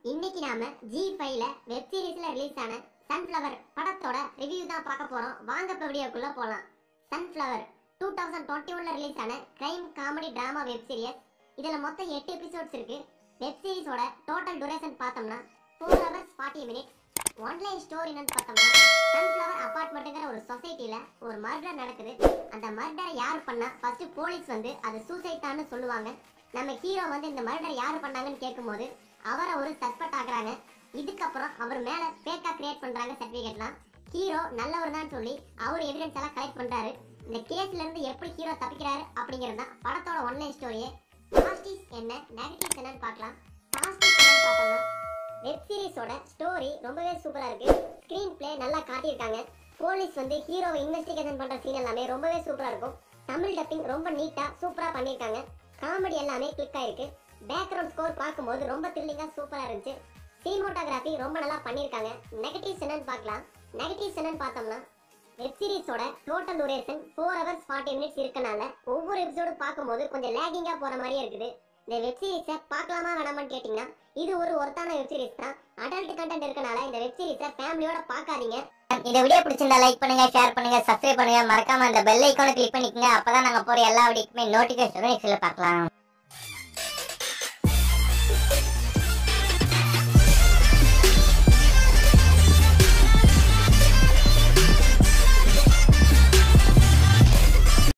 இன்னைக்கு நாம ஜி ஃபைவ்ல வெப் சீரிஸ்ல ரிலீஸ் ஆன சன்ஃப்ளவர் படத்தோட ரிவ்யூ தான் பார்க்க போறோம் வாங்க இப்போ வீடியோக்குள்ள போலாம் சன்ஃப்ளவர் டூ தௌசண்ட் டுவெண்ட்டி ஒன்ல ரிலீஸ் ஆன crime comedy drama web series இதுல மொத்தம் எட்டு எபிசோட்ஸ் இருக்கு வெப் சீரிஸோட டோட்டல் duration பார்த்தோம்னா four hours forty minutes one line story என்னன்னு பார்த்தோம்னா சன்ஃப்ளவர் அபார்ட்மெண்ட்டுங்கிற ஒரு சொசைட்டில ஒரு மர்டர் நடக்குது அந்த மர்டரை யார் பண்ணா ஃபர்ஸ்ட் போலீஸ் வந்து அது சூசைட் தான் சொல்லுவாங்க நம்ம ஹீரோ வந்து இந்த மர்டர் யார் பண்ணாங்கன்னு கேட்கும்போது அவரை ஒரு சஸ்பெக்ட் ஆகுறாங்க இதுக்கப்புறம் அவர் மேல ஃபேக்கா கிரியேட் பண்றாங்க சர்டிபிகேட்லாம் ஹீரோ நல்லவர் தான் சொல்லி அவர் எவிடன்ஸ் எல்லாம் கலெக்ட் பண்றாரு இந்த கேஸ்ல இருந்து எப்படி ஹீரோ தப்பிக்கிறாரு அப்படிங்கிறது தான் படத்தோட ஒன்லைன் ஸ்டோரியே பாசிட்டிவ்ஸ் என்ன நெகட்டிவ்ஸ் என்னன்னு பார்க்கலாம் பாசிட்டிவ்ஸ் என்னன்னு பார்த்தோம்னா வெப் சீரிஸோட ஸ்டோரி ரொம்பவே சூப்பரா இருக்கு ஸ்கிரீன் பிளே நல்லா காட்டியிருக்காங்க போலீஸ் வந்து ஹீரோவை இன்வெஸ்டிகேஷன் பண்ற சீன் எல்லாமே ரொம்பவே சூப்பரா இருக்கும் தமிழ் டப்பிங் ரொம்ப நீட்டா சூப்பரா பண்ணியிருக்காங்க காமெடி எல்லாமே கிளிக் ஆயிருக்கு பேக்ரவுண்ட் ஸ்கோர் பார்க்கும்போது ரொம்ப த்ரில்லிங்கா சூப்பரா இருந்துச்சு சினிமோட்டோகிராஃபி ரொம்ப நல்லா பண்ணியிருக்காங்க நெகட்டிவ்ஸ் என்னன்னு பார்க்கலாம் நெகட்டிவ்ஸ் என்னன்னு பார்த்தோம்னா வெப் சீரிஸோட total duration four hours forty minutes இருக்கனால ஒவ்வொரு எபிசோடு பார்க்கும்போது கொஞ்சம் லேகிங்கா போற மாதிரியே இருக்குது இந்த வெப் சீரிஸை பார்க்கலாமா வேணாமான்னு கேட்டிங்கன்னா இது ஒரு ஒருத்தான வெப் சீரிஸ் தான் அடல்ட் கண்டென்ட் இருக்கனால இந்த வெப் சீரிஸை ஃபேமிலியோட பார்க்காதீங்க இந்த வீடியோ பிடிச்சிருந்தா லைக் பண்ணுங்க ஷேர் பண்ணுங்க சப்ஸ்கிரைப் பண்ணுங்க மறக்காம அந்த பெல் ஐக்கானை கிளிக் பண்ணிக்கங்க அப்பதான் நாங்க போற எல்லா வீடியோக்குமே நோட்டிபிகேஷன் நெக்ஸ்ட்ல பார்க்கலாம்